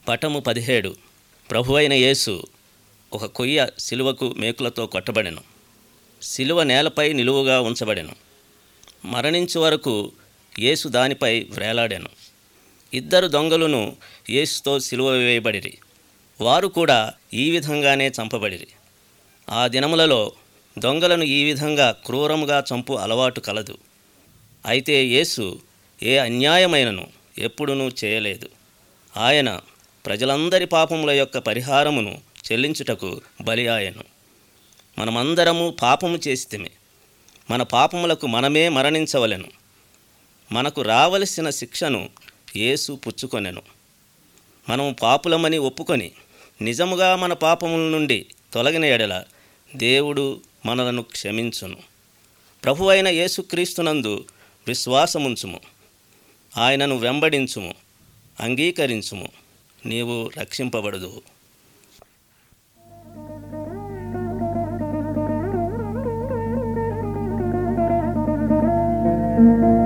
పటము పదిహేడు ప్రభువైన యేసు ఒక కొయ్య సిలువకు మేకులతో కొట్టబడెను సిలువ నేలపై నిలువుగా ఉంచబడెను మరణించు వరకు యేసు దానిపై వ్రేలాడెను ఇద్దరు దొంగలను యేసుతో సిలువ వేయబడిరి వారు కూడా ఈ విధంగానే చంపబడిరి ఆ దినములలో దొంగలను ఈ విధంగా క్రూరముగా చంపు అలవాటు కలదు అయితే యేసు ఏ అన్యాయమైనను ఎప్పుడునూ చేయలేదు ఆయన ప్రజలందరి పాపముల యొక్క పరిహారమును చెల్లించుటకు బలి ఆయను మనమందరము పాపము చేసితిమి మన పాపములకు మనమే మరణించవలెను మనకు రావలసిన శిక్షను యేసు పుచ్చుకొనెను మనము పాపులమని ఒప్పుకొని నిజముగా మన పాపముల నుండి తొలగిన ఎడల దేవుడు మనలను క్షమించును ప్రభువైన యేసుక్రీస్తునందు విశ్వాసముంచుము ఆయనను వెంబడించుము అంగీకరించుము నీవు రక్షింపబడదు thank you